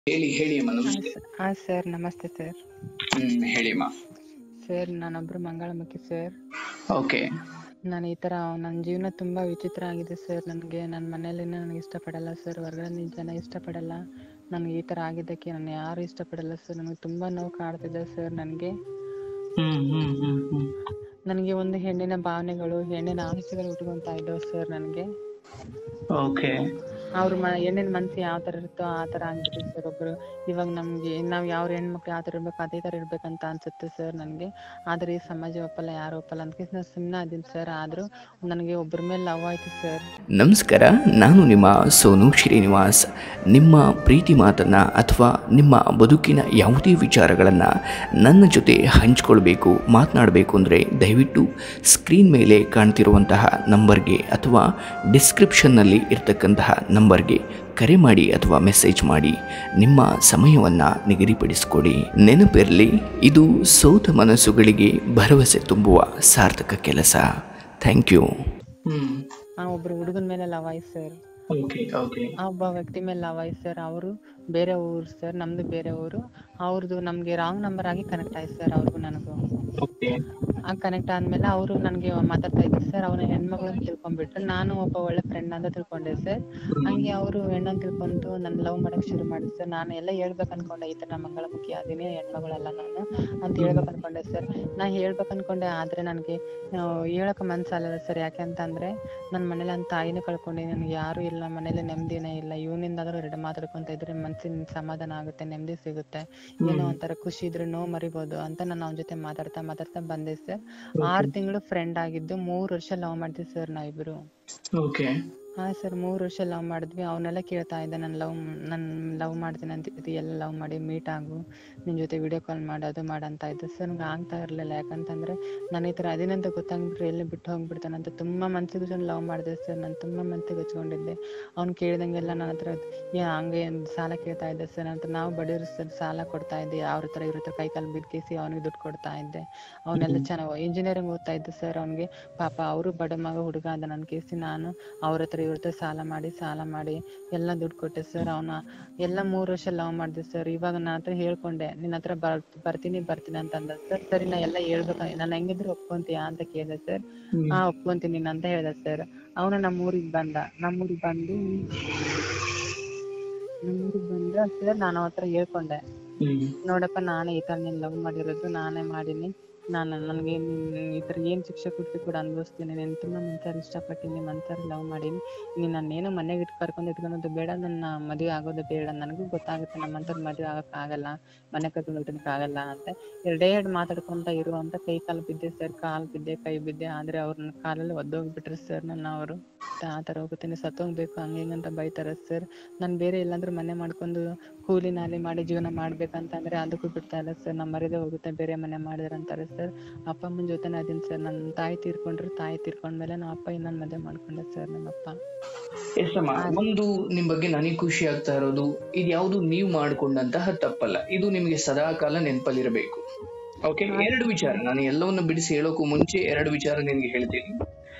ಹೇಳಿ ಹೇಳಿ ಅಮ್ಮ ಹಾಂ ನಮಸ್ತೆ ಸರ್ ಹಾಂ ಸರ್ ನಮಸ್ತೆ ಸರ್ ಹ್ಮ್ ಹೇಳಿ ಅಮ್ಮ ಸರ್ ನಾನೊಬ್ರು ಮಂಗಳಮುಖಿ ಸರ್ ಓಕೆ ನಾನು ಈ ಥರ ನನ್ನ ಜೀವನ ತುಂಬ ವಿಚಿತ್ರ ಆಗಿದೆ ಸರ್ ನನಗೆ ನನ್ನ ಮನೇಲಿ ನನಗೆ ಇಷ್ಟಪಡಲ್ಲ ಸರ್ ಹೊರಗಡೆ ಜನ ಇಷ್ಟಪಡಲ್ಲ ನನಗೆ ಈ ಥರ ಆಗಿದ್ದಕ್ಕೆ ನನ್ನ ಯಾರು ಇಷ್ಟಪಡಲ್ಲ ಸರ್ ನನಗೆ ತುಂಬ ನೋವು ಕಾಡ್ತಿದೆ ಸರ್ ನನಗೆ ಹ್ಮ್ ಹ್ಮ್ ಹ್ಮ್ ಹ್ಮ್ ನನಗೆ ಒಂದು ಹೆಣ್ಣಿನ ಭಾವನೆಗಳು ಹೆಣ್ಣಿನ ಆಸೆಗಳು ಹುಟ್ಕೊಂತಾ ಇದ್ದಾವೆ ಸರ್ ನನಗೆ ಓಕೆ ಅವ್ರ ಮ ಹೆಣ್ಣಿನ ಮನ್ಸು ಯಾವ ಥರ ಇರುತ್ತೋ ಆ ಥರ ಆಗ್ಬಿಟ್ಟಿದೆ ಸರ್ ಒಬ್ಬರು ಇವಾಗ ನಮಗೆ ನಾವು ಯಾವ ಹೆಣ್ಮಕ್ಳು ಯಾವ ಥರ ಇರ್ಬೇಕು ಅದೇ ಥರ ಇರ್ಬೇಕಂತ ಅನ್ಸುತ್ತೆ ಸರ್ ನನಗೆ ಆದರೆ ಈ ಸಮಾಜ ಒಪ್ಪಲ್ಲ ಯಾರು ಒಪ್ಪಲ್ಲ ಅಂತ ನಾನು ಸುಮ್ಮನೆ ಅದೀನಿ ಸರ್ ಆದರೂ ನನಗೆ ಒಬ್ಬರ ಮೇಲೆ ಲವ್ ಆಯಿತು ಸರ್ ನಮಸ್ಕಾರ ನಾನು ನಿಮ್ಮ ಸೋನು ಶ್ರೀನಿವಾಸ್ ನಿಮ್ಮ ಪ್ರೀತಿ ಮಾತನ್ನು ಅಥವಾ ನಿಮ್ಮ ಬದುಕಿನ ಯಾವುದೇ ವಿಚಾರಗಳನ್ನು ನನ್ನ ಜೊತೆ ಹಂಚ್ಕೊಳ್ಬೇಕು ಮಾತನಾಡಬೇಕು ಅಂದರೆ ದಯವಿಟ್ಟು ಸ್ಕ್ರೀನ್ ಮೇಲೆ ಕಾಣ್ತಿರುವಂತಹ ನಂಬರ್ಗೆ ಅಥವಾ ಡಿಸ್ಕ್ರಿಪ್ಷನ್ನಲ್ಲಿ ಇರ್ತಕ್ಕಂತಹ ನಂಬರ್ಗೆ ಕರೆ ಮಾಡಿ ಅಥವಾ ಮೆಸೇಜ್ ಮಾಡಿ ನಿಮ್ಮ ಸಮಯವನ್ನು ನಿಗದಿಪಡಿಸಿಕೊಡಿ ನೆನಪಿರಲಿ ಇದು ಸೋತ ಮನಸ್ಸುಗಳಿಗೆ ಭರವಸೆ ತುಂಬುವ ಸಾರ್ಥಕ ಕೆಲಸ ಥ್ಯಾಂಕ್ ಯು ಹ್ಮ್ ಆ ಒಬ್ಬರು ಹುಡುಗನ ಮೇಲೆ ಲವ್ ಆಯ್ತು ಸರ್ ಓಕೆ ಓಕೆ ಆ ಒಬ್ಬ ವ್ಯಕ್ತಿ ಮೇಲೆ ಲವ್ ಆಯ್ತು ಸರ್ ಅವರು ಬೇರೆ ಊರು ಸರ್ ನಮ್ಮದು ಬೇರೆ ಊರು ಅವ್ರದ್ದು ನಮಗೆ ರಾಂಗ್ ನಂಬರ್ ಆಗಿ ಕನೆಕ್ಟ್ ಆಯ್ತು ಸರ್ ಅವ್ರಿಗೂ ನನಗೂ ಓಕೆ ಆ ಕನೆಕ್ಟ್ ಆದ್ಮೇಲೆ ಅವರು ನನಗೆ ಮಾತಾಡ್ತಾ ಇದ್ರು ಸರ್ ಅವನ ಹೆಣ್ಮಗಳನ್ನ ತಿಳ್ಕೊಂಡ್ಬಿಟ್ರು ನಾನು ಒಬ್ಬ ಒಳ್ಳೆ ಫ್ರೆಂಡ್ ಅಂತ ತಿಳ್ಕೊಂಡೆ ಸರ್ ಹಂಗೆ ಅವರು ಹೆಣ್ಣನ್ ತಿಳ್ಕೊಂಡು ನನ್ನ ಲವ್ ಮಾಡಕ್ ಶುರು ಮಾಡಿದ್ರು ಸರ್ ನಾನು ಎಲ್ಲ ಹೇಳ್ಬೇಕು ಅನ್ಕೊಂಡೆ ಈ ತರ ಮಂಗಳಮುಖಿ ಅದೀನಿ ಹೆಣ್ಮಗಳಲ್ಲ ನಾನು ಅಂತ ಹೇಳ್ಬೇಕು ಅನ್ಕೊಂಡೆ ಸರ್ ನಾ ಹೇಳ್ಬೇಕು ಅನ್ಕೊಂಡೆ ಆದ್ರೆ ನನಗೆ ಹೇಳಕ್ ಮನ್ಸಲ್ಲ ಸರ್ ಯಾಕೆಂತಂದ್ರೆ ನನ್ನ ಮನೇಲಿ ನನ್ನ ತಾಯಿನೂ ಕಳ್ಕೊಂಡೆ ನನಗೆ ಯಾರು ಇಲ್ಲ ಮನೇಲಿ ನೆಮ್ಮದಿನೇ ಇಲ್ಲ ಇವನಿಂದಾದ್ರೂ ಎರಡು ಮಾತಾಡ್ಕೊಂತ ಇದ್ರೆ ಮನ್ಸಿನ ಸಮಾಧಾನ ಆಗುತ್ತೆ ನೆಮ್ಮದಿ ಸಿಗುತ್ತೆ ಏನೋ ಒಂಥರ ಖುಷಿ ಇದ್ರೆ ನೋವು ಮರಿಬೋದು ಅಂತ ನಾನು ಅವನ ಜೊತೆ ಮಾತಾಡ್ತಾ ಮಾತಾಡ್ತಾ ಬಂದೆ ಸರ್ ಆರ್ ತಿಂಗಳು ಫ್ರೆಂಡ್ ಆಗಿದ್ದು ಮೂರ್ ವರ್ಷ ಲವ್ ಮಾಡಿದ್ವಿ ಸರ್ ನಾವಿಬ್ರು ಓಕೆ ಹಾ ಸರ್ ಮೂರ್ ವರ್ಷ ಲವ್ ಮಾಡಿದ್ವಿ ಅವನೆಲ್ಲ ಕೇಳ್ತಾ ಇದ್ದ ನಾನು ಲವ್ ನನ್ ಲವ್ ಮಾಡ್ತೀನಿ ಅಂತ ಇದು ಎಲ್ಲ ಲವ್ ಮಾಡಿ ಮೀಟ್ ಆಗು ನಿನ್ ಜೊತೆ ವಿಡಿಯೋ ಕಾಲ್ ಮಾಡು ಅದು ಮಾಡು ಅಂತ ಇದ್ದ ಸರ್ ನಂಗೆ ಆಗ್ತಾ ಇರ್ಲಿಲ್ಲ ಯಾಕಂತಂದ್ರೆ ನಾನು ಈ ತರ ಅದೇನಂತ ಗೊತ್ತಾಗ್ಬಿಟ್ರೆ ಎಲ್ಲಿ ಬಿಟ್ಟು ಹೋಗ್ಬಿಡ್ತಾನಂತ ತುಂಬಾ ಮನ್ಸಿಗೆ ಲವ್ ಮಾಡಿದೆ ಸರ್ ನಾನು ತುಂಬಾ ಮನ್ಸಿಗೆ ಹಚ್ಕೊಂಡಿದ್ದೆ ಅವ್ನು ಕೇಳ್ದಂಗೆಲ್ಲ ನನ್ನ ಹತ್ರ ಯಾ ಹಂಗೆ ಸಾಲ ಕೇಳ್ತಾ ಇದ್ದೆ ಸರ್ ಅಂತ ನಾವು ಬಡವ್ರು ಸರ್ ಸಾಲ ಕೊಡ್ತಾ ಇದ್ದೆ ಅವ್ರ ಹತ್ರ ಇವ್ರ ಹತ್ರ ಕೈ ಕಾಲು ಬಿದ್ಕೇಸಿ ಅವನಿಗೆ ದುಡ್ಡು ಕೊಡ್ತಾ ಇದ್ದೆ ಅವನೆಲ್ಲ ಚೆನ್ನಾಗಿ ಇಂಜಿನಿಯರಿಂಗ್ ಓದ್ತಾ ಇದ್ದ ಸರ್ ಅವ್ನಿಗೆ ಪಾಪ ಅವರು ಬಡ ಮಗ ಹುಡುಗ ಅದ ನನ್ನ ಕೇಸಿ ನಾನು ಅವ್ರ ಹತ್ರ ಇವ್ರ ಹತ್ರ ಸಾಲ ಮಾಡಿ ಸಾಲ ಮಾಡಿ ಎಲ್ಲ ದುಡ್ಡು ಕೊಟ್ಟೆ ಸರ್ ಅವನ ಎಲ್ಲ ಮೂರು ವರ್ಷ ಲವ್ ಮಾಡಿದೆ ಸರ್ ಇವಾಗ ನನ್ನ ಹತ್ರ ಹೇಳ್ಕೊಂಡೆ ನಿನ್ನ ಹತ್ರ ಬರ್ ಬರ್ತೀನಿ ಬರ್ತೀನಿ ಅಂತ ಅಂದ ಸರ್ ಸರಿ ನಾ ಎಲ್ಲ ಹೇಳ್ಬೇಕು ನಾನು ಹೆಂಗಿದ್ರು ಒಪ್ಕೊಂತೀಯಾ ಅಂತ ಕೇಳಿದೆ ಸರ್ ಹಾ ಒಪ್ಕೊಂತೀನಿ ನೀನ್ ಅಂತ ಹೇಳ್ದ ಸರ್ ಅವನು ನಮ್ಮೂರಿಗೆ ಬಂದ ನಮ್ಮೂರಿಗೆ ಬಂದು ನಮ್ಮೂರಿಗೆ ಬಂದ ಸರ್ ನಾನು ಅವನ ಹತ್ರ ಹೇಳ್ಕೊಂಡೆ ಹ್ಮ್ ನೋಡಪ್ಪ ನಾನೇ ಈ ತರ ನೀನ್ ಲವ್ ಮಾಡಿರೋದು ನಾನೇ ಮಾಡೀನಿ ನಾನು ನನಗೆ ಈ ತರ ಏನ್ ಶಿಕ್ಷೆ ಕೊಡ್ತಿ ಕೂಡ ಅನುಭವಿಸ್ತೀನಿ ನೀನ್ ತುಂಬಾ ಮನ್ಸಾರ ಇಷ್ಟಪಟ್ಟಿನಿ ಮನ್ಸಾರ ಲವ್ ಮಾಡೀನಿ ನೀನ್ ನನ್ನೇನು ಮನೆಗೆ ಇಟ್ಟು ಕರ್ಕೊಂಡ್ ಇಟ್ಕೊಳೋದು ಬೇಡ ನನ್ನ ಮದುವೆ ಆಗೋದು ಬೇಡ ನನಗೂ ಗೊತ್ತಾಗುತ್ತೆ ನಮ್ಮಂತರ ಮದುವೆ ಆಗಕ್ ಆಗಲ್ಲ ಮನೆ ಕರ್ಕೊಂಡು ಆಗಲ್ಲ ಅಂತ ಎರಡೇ ಎರಡು ಮಾತಾಡ್ಕೊಂತ ಇರು ಅಂತ ಕೈ ಕಾಲು ಬಿದ್ದೆ ಸರ್ ಕಾಲ್ ಬಿದ್ದೆ ಕೈ ಬಿದ್ದೆ ಆದ್ರೆ ಅವ್ರನ್ನ ಕಾಲಲ್ಲಿ ಒದ್ದೋಗ್ಬಿಟ್ರು ಸರ್ ನನ್ನ ಅವರು ಆ ತರ ಹೋಗುತ್ತೀನಿ ಸತ್ತೋಗ್ಬೇಕು ಹಂಗ ಹಿಂಗಂತ ಬೈತಾರೆ ಸರ್ ನಾನ್ ಬೇರೆ ಎಲ್ಲಾದ್ರೂ ಮನೆ ಮಾಡ್ಕೊಂಡು ಕೂಲಿ ನಾಲಿ ಮಾಡಿ ಜೀವನ ಮಾಡ್ಬೇಕಂತಂದ್ರೆ ಅದಕ್ಕೂ ಬಿಡ್ತಾ ಇಲ್ಲ ಸರ್ ನಮ್ಮ ಮರ್ಯಾದೆ ಹೋಗುತ್ತೆ ಬೇರೆ ಮನೆ ಮಾಡಿದ್ರೆ ಅಂತಾರೆ ಸರ್ ಅಪ್ಪ ಅಮ್ಮನ ಜೊತೆನೇ ಅದೀನಿ ಸರ್ ನನ್ನ ತಾಯಿ ತೀರ್ಕೊಂಡ್ರು ತಾಯಿ ತೀರ್ಕೊಂಡ್ಮೇಲೆ ನಮ್ಮ ಅಪ್ಪ ಇನ್ನೊಂದ್ ಮದುವೆ ಮಾಡ್ಕೊಂಡೆ ಸರ್ ನಮ್ಮಪ್ಪ ಎಷ್ಟಮ್ಮ ಒಂದು ನಿಮ್ ಬಗ್ಗೆ ನನಗೆ ಖುಷಿ ಆಗ್ತಾ ಇರೋದು ಇದು ಯಾವುದು ನೀವು ಮಾಡ್ಕೊಂಡಂತಹ ತಪ್ಪಲ್ಲ ಇದು ನಿಮಗೆ ಸದಾ ಕಾಲ ನೆನಪಲ್ಲಿರಬೇಕು ಓಕೆ ಎರಡು ವಿಚಾರ ನಾನು ಎಲ್ಲವನ್ನ ಬಿಡಿಸಿ ಹೇಳೋಕು ಮುಂಚೆ ಎರಡು ವಿಚಾರ ನಿನ್ಗೆ ಹೇಳ್ತೀನಿ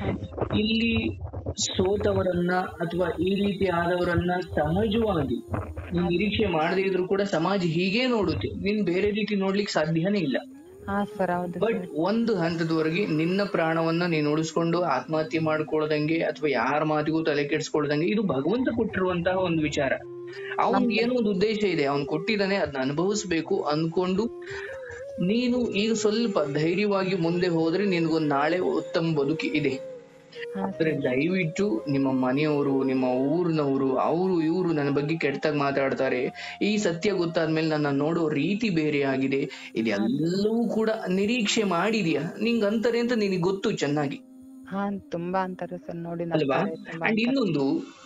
ಇಲ್ಲಿ ಸೋತವರನ್ನ ಅಥವಾ ಈ ರೀತಿ ಆದವರನ್ನ ಸಹಜವಾಗಿ ನೀನ್ ನಿರೀಕ್ಷೆ ಮಾಡದೇ ಇದ್ರು ಕೂಡ ಸಮಾಜ ಹೀಗೆ ನೋಡುತ್ತೆ ನೀನ್ ಬೇರೆ ರೀತಿ ನೋಡ್ಲಿಕ್ಕೆ ಸಾಧ್ಯನೇ ಇಲ್ಲ ಹಾ ಸರ್ ಹೌದು ಬಟ್ ಒಂದು ಹಂತದವರೆಗೆ ನಿನ್ನ ಪ್ರಾಣವನ್ನ ನೀನು ಉಳಿಸ್ಕೊಂಡು ಆತ್ಮಹತ್ಯೆ ಮಾಡ್ಕೊಳ್ದಂಗೆ ಅಥವಾ ಯಾರ ಮಾತಿಗೂ ತಲೆ ಕೆಡಿಸ್ಕೊಳ್ದಂಗೆ ಇದು ಭಗವಂತ ಕೊಟ್ಟಿರುವಂತಹ ಒಂದು ವಿಚಾರ ಅವನ್ ಏನೋ ಒಂದು ಉದ್ದೇಶ ಇದೆ ಅವನ್ ಕೊಟ್ಟಿದ್ದಾನೆ ಅದನ್ನ ಅನುಭವಿಸ್ಬೇಕು ಅನ್ಕೊಂಡು ನೀನು ಈಗ ಸ್ವಲ್ಪ ಧೈರ್ಯವಾಗಿ ಮುಂದೆ ಹೋದ್ರೆ ನಿನ್ಗೊಂದ್ ನಾಳೆ ಉತ್ತಮ ಬದುಕಿ ಇದೆ ಹಾ ಆದ್ರೆ ದಯವಿಟ್ಟು ನಿಮ್ಮ ಮನೆಯವರು ನಿಮ್ಮ ಊರಿನವರು ಅವರು ಇವರು ನನ್ನ ಬಗ್ಗೆ ಕೆಟ್ಟದಾಗ ಮಾತಾಡ್ತಾರೆ ಈ ಸತ್ಯ ಗೊತ್ತಾದ್ಮೇಲೆ ನನ್ನ ನೋಡೋ ರೀತಿ ಬೇರೆ ಆಗಿದೆ ಇದೆಲ್ಲವೂ ಕೂಡ ನಿರೀಕ್ಷೆ ಮಾಡಿದ್ಯಾ ನಿಂಗ್ ಅಂತಾರೆ ಅಂತ ನಿನಗೆ ಗೊತ್ತು ಚೆನ್ನಾಗಿ ಹಾ ತುಂಬಾ ಅಂತಾರೆ ಸರ್ ನೋಡಿ ಅಲ್ವಾ ನಗ್ತಾರೆ ತುಂಬಾ ಅಂಡ್ ಇನ್ನೊಂದು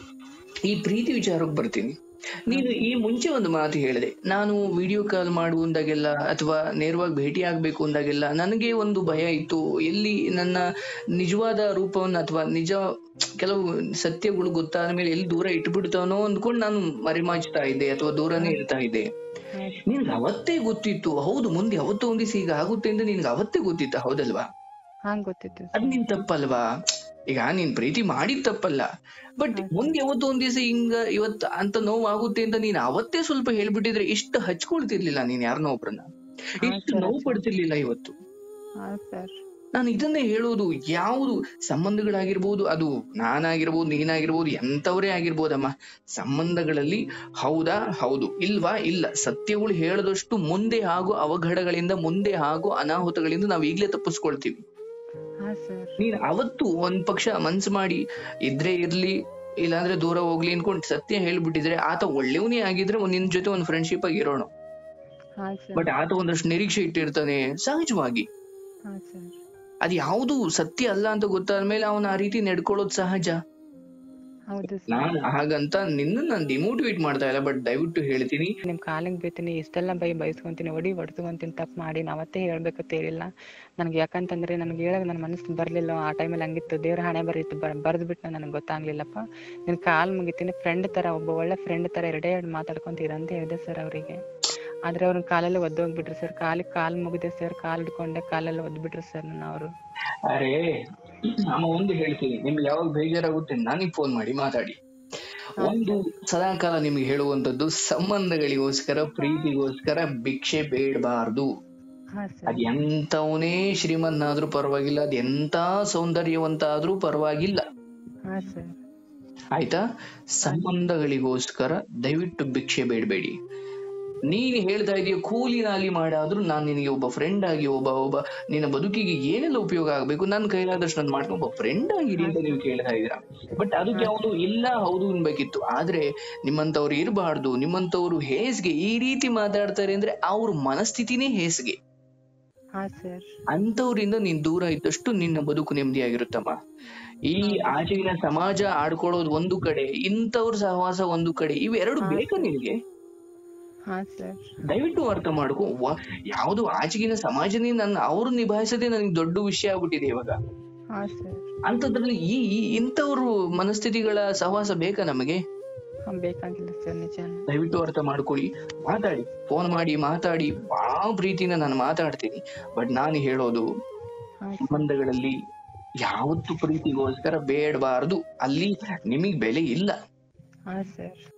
ಈ ಪ್ರೀತಿ ವಿಚಾರಕ್ಕೆ ಬರ್ತೀನಿ ನೀನು ಈ ಮುಂಚೆ ಒಂದು ಮಾತು ಹೇಳಿದೆ ನಾನು ವಿಡಿಯೋ ಕಾಲ್ ಮಾಡುವಂದಾಗೆಲ್ಲ ಅಥವಾ ನೇರವಾಗಿ ಭೇಟಿ ಆಗ್ಬೇಕು ಅಂದಾಗೆಲ್ಲ ನನಗೆ ಒಂದು ಭಯ ಇತ್ತು ಎಲ್ಲಿ ನನ್ನ ನಿಜವಾದ ರೂಪವನ್ನು ಅಥವಾ ನಿಜ ಕೆಲವು ಸತ್ಯಗಳು ಗೊತ್ತಾದ ಮೇಲೆ ಎಲ್ಲಿ ದೂರ ಇಟ್ಬಿಡ್ತಾನೋ ಅಂದ್ಕೊಂಡು ನಾನು ಮರೆಮಾಚ್ತಾ ಇದ್ದೆ ಅಥವಾ ದೂರನೇ ಇರ್ತಾ ಇದ್ದೆ ಹಾ ನಿನ್ಗೆ ಅವತ್ತೇ ಗೊತ್ತಿತ್ತು ಹೌದು ಮುಂದೆ ಯಾವತ್ತೋ ಒಂದಿವ್ಸ ಈಗ ಆಗುತ್ತೆ ಅಂತ ನಿನ್ಗೆ ಅವತ್ತೇ ಗೊತ್ತಿತ್ತ ಹೌದಲ್ವಾ ಹಾ ಗೊತ್ತಿತ್ತು ಅದ್ ನಿನ್ ತಪ್ಪಲ್ವಾ ಈಗ ನೀನ್ ಪ್ರೀತಿ ಮಾಡಿದ್ ತಪ್ಪಲ್ಲ ಬಟ್ ಮುಂದೆ ಯಾವತ್ತೋ ಒಂದ್ ದಿವಸ ಹಿಂಗ ಇವತ್ ಅಂತ ನೋವು ಆಗುತ್ತೆ ಅಂತ ನೀನ್ ಅವತ್ತೇ ಸ್ವಲ್ಪ ಹೇಳ್ಬಿಟ್ಟಿದ್ರೆ ಇಷ್ಟು ಹಚ್ಕೊಳ್ತಿರ್ಲಿಲ್ಲ ನೀನ್ ಯಾರನ್ನೋ ಒಬ್ರನ್ನ ಇಷ್ಟು ನೋವು ಪಡ್ತಿರ್ಲಿಲ್ಲ ಇವತ್ತು ಹಾ ಸರ್ ನಾನು ಇದನ್ನೇ ಹೇಳೋದು ಯಾವುದು ಸಂಬಂಧಗಳಾಗಿರ್ಬೋದು ಅದು ನಾನಾಗಿರ್ಬೋದು ನೀನಾಗಿರ್ಬೋದು ಎಂತವರೇ ಆಗಿರ್ಬೋದಮ್ಮ ಸಂಬಂಧಗಳಲ್ಲಿ ಹೌದಾ ಹೌದು ಇಲ್ವಾ ಇಲ್ಲ ಸತ್ಯಗಳು ಹೇಳದಷ್ಟು ಮುಂದೆ ಹಾಗೂ ಅವಘಡಗಳಿಂದ ಮುಂದೆ ಹಾಗೂ ಅನಾಹುತಗಳಿಂದ ನಾವು ಈಗ್ಲೇ ತಪ್ಪಿಸ್ಕೊಳ್ತೀವಿ ಹಾ ಸರ್ ನೀನ್ ಅವತ್ತು ಒಂದ್ ಪಕ್ಷ ಮನ್ಸು ಮಾಡಿ ಇದ್ರೆ ಇರ್ಲಿ ಇಲ್ಲಾಂದ್ರೆ ದೂರ ಹೋಗ್ಲಿ ಅನ್ಕೊಂಡ್ ಸತ್ಯ ಹೇಳ್ಬಿಟ್ಟಿದ್ರೆ ಆತ ಒಳ್ಳೆಯವನೇ ಆಗಿದ್ರೆ ಒಂದ್ ನಿನ್ ಜೊತೆ ಒಂದ್ ಫ್ರೆಂಡ್ಶಿಪ್ ಆಗಿ ಇರೋಣ ಹಾ ಸರ್ ಬಟ್ ಆತ ಒಂದಷ್ಟು ನಿರೀಕ್ಷೆ ಇಟ್ಟಿರ್ತಾನೆ ಸಹಜವಾಗಿ ಹಾ ಸರ್ ಅದ್ ಯಾವುದು ಸತ್ಯ ಅಲ್ಲ ಅಂತ ಗೊತ್ತಾದ್ಮೇಲೆ ಅವನ ಆ ರೀತಿ ನಡ್ಕೊಳ್ಳೋದು ಸಹಜ ಹೌದು ಸರ್ ನಾನ್ ಹಾಗಂತ ನಿನ್ನ ನಾನ್ ಡಿಮೋಟಿವೇಟ್ ಮಾಡ್ತಾ ಇಲ್ಲ ಬಟ್ ದಯವಿಟ್ಟು ಹೇಳ್ತೀನಿ ನಿಮ್ ಕಾಲಿಗೆ ಬೀಳ್ತೀನಿ ಇಷ್ಟೆಲ್ಲ ಬೈ ಬೈಸ್ಕೊಂತೀನಿ ಒಡಿ ಹೊಡ್ಸ್ಕೊಂತೀನಿ ತಪ್ಪು ಮಾಡಿ ನಾ ಅವತ್ತೇ ಹೇಳ್ಬೇಕಂತ ಹೇಳಿಲ್ಲ ನನ್ಗೆ ಯಾಕಂತಂದ್ರೆ ನನ್ಗೆ ಹೇಳಕ್ ನನ್ನ ಮನಸ್ಸು ಬರ್ಲಿಲ್ಲ ಆ ಟೈಮಲ್ಲಿ ಹಂಗಿತ್ತು ದೇವ್ರ ಹಣೆ ಬರೀತು ಬರ್ ಬರ್ದ್ ಬಿಟ್ಟು ನನಗೆ ಗೊತ್ತಾಗ್ಲಿಲ್ಲಪ್ಪ ನಿನ್ ಕಾಲ್ ಮುಗಿತೀನಿ ಫ್ರೆಂಡ್ ತರ ಒಬ್ಬ ಒಳ್ಳೆ ಫ್ರೆಂಡ್ ತರ ಎರಡೇ ಎರಡು ಮಾತಾಡ್ಕೊಂತೀರ ಅಂತ ಹೇಳಿದೆ ಸರ್ ಅವರಿಗೆ ಆದ್ರೆ ಅವ್ರ ಕಾಲಲ್ಲಿ ಒದ್ದೋಗ್ಬಿಟ್ರು ಸರ್ ಕಾಲಿಗೆ ಕಾಲ್ ಮುಗಿದೆ ಸರ್ ಕಾಲ್ ಹಿಡ್ಕೊಂಡೆ ಕಾಲೆಲ್ಲ ಒದ್ಬಿಟ್ರು ಸರ್ ನನ್ನ ಅವರು ಅರೆ ನಾನು ಒಂದು ಹೇಳ್ತೀನಿ ನಿಮ್ಗೆ ಯಾವಾಗ ಬೇಜಾರಾಗುತ್ತೆ ನನಗೆ ಫೋನ್ ಮಾಡಿ ಮಾತಾಡಿ ಒಂದು ಸದಾಕಾಲ ನಿಮ್ಗೆ ಹೇಳುವಂತದ್ದು ಸಂಬಂಧಗಳಿಗೋಸ್ಕರ ಪ್ರೀತಿಗೋಸ್ಕರ ಭಿಕ್ಷೆ ಬೇಡಬಾರ್ದು ಹಾ ಸರ್ ಅದ್ ಎಂತವನೇ ಶ್ರೀಮಂತನಾದ್ರೂ ಪರವಾಗಿಲ್ಲ ಅದ್ ಎಂತ ಸೌಂದರ್ಯವಂತ ಆದ್ರೂ ಪರವಾಗಿಲ್ಲ ಹಾ ಸರ್ ಆಯ್ತಾ ಸಂಬಂಧಗಳಿಗೋಸ್ಕರ ದಯವಿಟ್ಟು ಭಿಕ್ಷೆ ಬೇಡಬೇಡಿ ನೀನ್ ಹೇಳ್ತಾ ಇದೀಯ ಕೂಲಿ ನಾಲಿ ಮಾಡಾದ್ರೂ ನಾನ್ ನಿನಗೆ ಒಬ್ಬ ಫ್ರೆಂಡ್ ಆಗಿ ಒಬ್ಬ ಒಬ್ಬ ನಿನ್ನ ಬದುಕಿಗೆ ಏನೆಲ್ಲ ಉಪಯೋಗ ಆಗ್ಬೇಕು ನನ್ನ ಕೈಲಾದಷ್ಟು ನಾನು ಮಾಡ್ಕೊಂಡು ಒಬ್ಬ ಫ್ರೆಂಡ್ ಆಗಿರಿ ಅಂತ ನೀವು ಕೇಳ್ತಾ ಇದೀರಾ ಬಟ್ ಅದಕ್ಕೆ ಯಾವುದು ಇಲ್ಲ ಹೌದು ಅನ್ಬೇಕಿತ್ತು ಆದ್ರೆ ನಿಮ್ಮಂತವ್ರು ಇರಬಾರ್ದು ನಿಮ್ಮಂತವ್ರು ಹೇಸ್ಗೆ ಈ ರೀತಿ ಮಾತಾಡ್ತಾರೆ ಅಂದ್ರೆ ಅವ್ರ ಮನಸ್ಥಿತಿನೇ ಹೇಸ್ಗೆ ಹಾ ಸರ್ ಅಂತವ್ರಿಂದ ನೀನ್ ದೂರ ಇದ್ದಷ್ಟು ನಿನ್ನ ಬದುಕು ನೆಮ್ಮದಿಯಾಗಿರುತ್ತಮ್ಮ ಈ ಆಚೆಗಿನ ಸಮಾಜ ಆಡ್ಕೊಳ್ಳೋದು ಒಂದು ಕಡೆ ಇಂಥವ್ರ ಸಹವಾಸ ಒಂದು ಕಡೆ ಇವೆರಡು ಬೇಕಾ ನಿನ್ಗೆ ಹಾ ಸರ್ ದಯವಿಟ್ಟು ಅರ್ಥ ಮಾಡ್ಕೊ ವ- ಯಾವ್ದು ಆಚೆಗಿನ ಸಮಾಜನೇ ನನ್ನ ಅವ್ರು ನಿಭಾಯಿಸದೆ ನನಗೆ ದೊಡ್ಡ ವಿಷಯ ಆಗ್ಬಿಟ್ಟಿದೆ ಇವಾಗ ಹಾ ಸರ್ ಅಂತದ್ರಲ್ಲಿ ಈ ಈ ಇಂಥವ್ರು ಮನಸ್ಥಿತಿಗಳ ಸಹವಾಸ ಬೇಕಾ ನಮಗೆ ಹಾ ಬೇಕಾಗಿಲ್ಲ ಸರ್ ನಿಜ ದಯವಿಟ್ಟು ಅರ್ಥ ಮಾಡ್ಕೊಳ್ಳಿ ಮಾತಾಡಿ ಫೋನ್ ಮಾಡಿ ಮಾತಾಡಿ ಬಹಳ ಪ್ರೀತಿಯಿಂದ ನಾನು ಮಾತಾಡ್ತೀನಿ ಬಟ್ ನಾನು ಹೇಳೋದು ಹಾ ಸಂಬಂಧಗಳಲ್ಲಿ ಯಾವತ್ತು ಪ್ರೀತಿಗೋಸ್ಕರ ಬೇಡಬಾರದು ಅಲ್ಲಿ ನಿಮಗ್ ಬೆಲೆ ಇಲ್ಲ ಹಾ ಸರ್